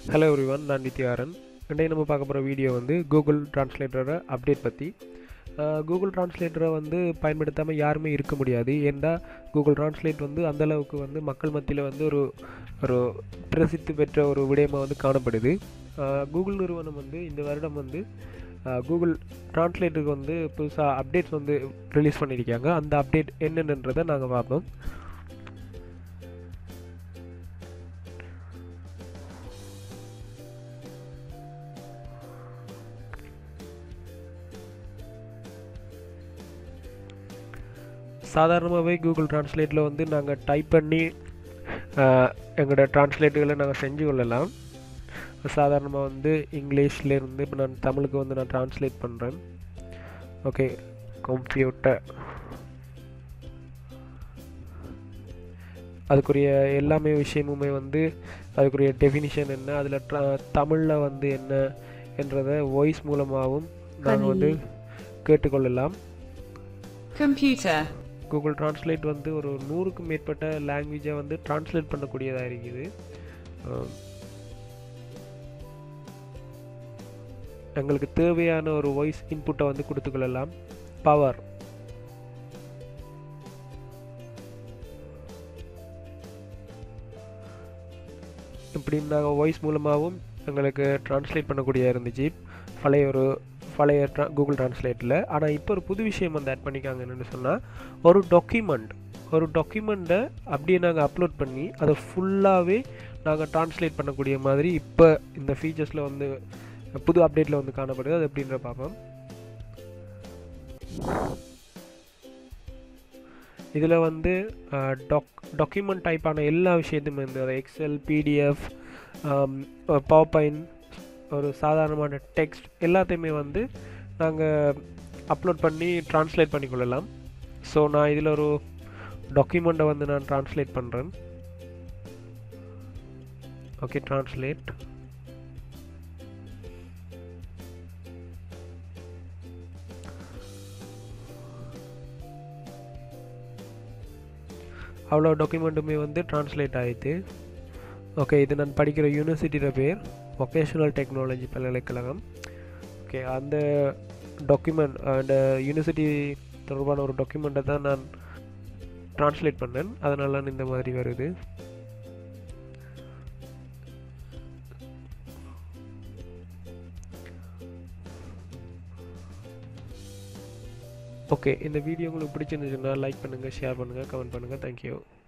Hello everyone நான் நித்யாரன் இன்றைக்கு நம்ம பார்க்க போகிற வீடியோ வந்து கூகுள் டிரான்ஸ்லேட்டரோட அப்டேட் பற்றி கூகுள் டிரான்ஸ்லேட்டரை வந்து பயன்படுத்தாமல் யாருமே இருக்க முடியாது ஏன்னா கூகுள் டிரான்ஸ்லேட் வந்து அந்தளவுக்கு வந்து மக்கள் மத்தியில் வந்து ஒரு ஒரு பிரசித்தி பெற்ற ஒரு விடயமாக வந்து காணப்படுது கூகுள் நிறுவனம் வந்து இந்த வருடம் வந்து கூகுள் டிரான்ஸ்லேட்டருக்கு வந்து புதுசாக அப்டேட்ஸ் வந்து ரிலீஸ் பண்ணியிருக்காங்க அந்த அப்டேட் என்னென்னன்றதை நாங்கள் பார்ப்போம் சாதாரணமாகவே கூகுள் டிரான்ஸ்லேட்டில் வந்து நாங்கள் டைப் பண்ணி எங்களோட டிரான்ஸ்லேட்டுகளை நாங்கள் செஞ்சு கொள்ளலாம் சாதாரணமாக வந்து இங்கிலீஷ்லேருந்து இப்போ நான் தமிழுக்கு வந்து நான் டிரான்ஸ்லேட் பண்ணுறேன் ஓகே கம்ப்யூட்டர் அதுக்குரிய எல்லாமே விஷயமுமே வந்து அதுக்குரிய டெஃபினிஷன் என்ன அதில் தமிழில் வந்து என்ன என்றதை வாய்ஸ் மூலமாகவும் நாங்கள் வந்து கேட்டுக்கொள்ளலாம் computer, கூகுள் டிரான்ஸ்லேட் வந்து ஒரு நூறுக்கும் மேற்பட்ட லாங்குவேஜை வந்து டிரான்ஸ்லேட் பண்ணக்கூடியதாக இருக்குது ஆம். எங்களுக்கு தேவையான ஒரு வாய்ஸ் இன்புட்டை வந்து கொடுத்துக்கொள்ளலாம் பவர் இப்படி நாங்கள் வாய்ஸ் மூலமாகவும் எங்களுக்கு டிரான்ஸ்லேட் பண்ணக்கூடிய இருந்துச்சு பழைய ஒரு பழைய ட்ரா கூகுள் டிரான்ஸ்லேட்டில் ஆனால் இப்போ ஒரு புது விஷயம் வந்து ஆட் பண்ணிக்காங்க என்னென்னு சொன்னால் ஒரு டாக்குமெண்ட் ஒரு டாக்குமெண்ட்டை அப்படியே நாங்கள் அப்லோட் பண்ணி அதை ஃபுல்லாகவே நாங்கள் டிரான்ஸ்லேட் பண்ணக்கூடிய மாதிரி இப்போ இந்த ஃபீச்சர்ஸில் வந்து புது அப்டேட்டில் வந்து காணப்படுது அது எப்படின்ற பார்ப்போம் இதில் வந்து டாக் டாக்குமெண்ட் டைப்பான எல்லா விஷயத்தையுமே வந்து அது எக்ஸல் பிடிஎஃப் பவர் பாயிண்ட் ஒரு சாதாரணமான டெக்ஸ்ட் எல்லாத்தையுமே வந்து நாங்கள் அப்லோட் பண்ணி ட்ரான்ஸ்லேட் பண்ணிக்கொள்ளலாம் ஸோ நான் இதில் ஒரு டாக்குமெண்ட்டை வந்து நான் ட்ரான்ஸ்லேட் பண்ணுறேன் ஓகே ட்ரான்ஸ்லேட் அவ்வளோ டாக்குமெண்ட்டுமே வந்து ட்ரான்ஸ்லேட் ஆகிடுது ஓகே இது நான் படிக்கிற யூனிவர்சிட்டியோட பேர் வொக்கேஷனல் டெக்னாலஜி பல்கலைக்கழகம் ஓகே அந்த டாக்குமெண்ட் அந்த யூனிவர்சிட்டி தொடர்பான ஒரு டாக்குமெண்ட்டை தான் நான் ட்ரான்ஸ்லேட் பண்ணேன் அதனால தான் இந்த மாதிரி வருது ஓகே இந்த வீடியோ உங்களுக்கு பிடிச்சிருந்துச்சுன்னா லைக் பண்ணுங்கள் ஷேர் பண்ணுங்கள் கமெண்ட் பண்ணுங்கள் தேங்க்யூ